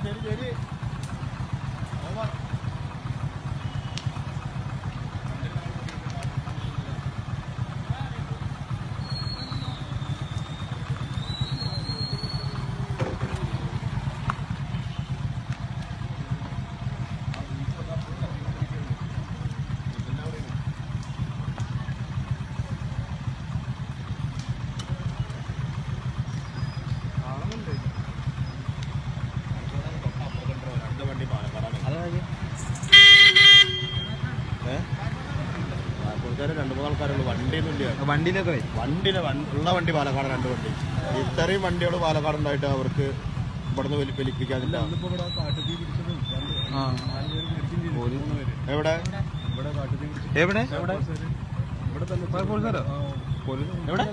ശരി ശരി ഓവർ രണ്ട് വണ്ടി പാലക്കാടാണ് ഏ ആലപ്പുഴക്കാര് രണ്ട് മൂന്ന് ആൾക്കാരുള്ളൂ വണ്ടിയൊന്നും ഇല്ല വണ്ടിയിലൊക്കെ വണ്ടിനെ വൺ- ഉള്ള വണ്ടി പാലക്കാട് രണ്ട് വണ്ടി ഇത്രയും വണ്ടികൾ പാലക്കാട് ഉണ്ടായിട്ട് അവർക്ക് ഇവിടുന്ന് വലി വലിപ്പിക്കാതില്ല ആ എവിടെ എവിടെ എവിടെ പോലീസാരോ പോലീസ് എവിടെ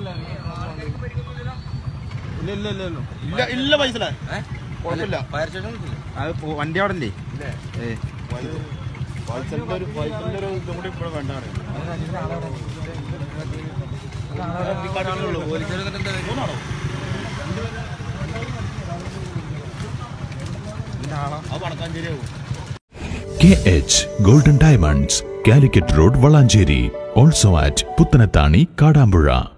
ഇല്ല ഇല്ല ഇല്ല ഇല്ല ഇല്ല ഇല്ല പൈസ കുഴപ്പമില്ല അത് പോ- വണ്ടി അവിടെ ഇല്ലേ ഏ പൈസന്റെ ഒരു പൈസന്റെ ഒരു ഇതും കൂടി ഇവിടെ വേണ്ടാണ് മൂന്നാണോ അത് വടക്കാഞ്ചേരിയാവും K H golden diamonds Calicut road Valanchery also at Puthanathani Kadampuzha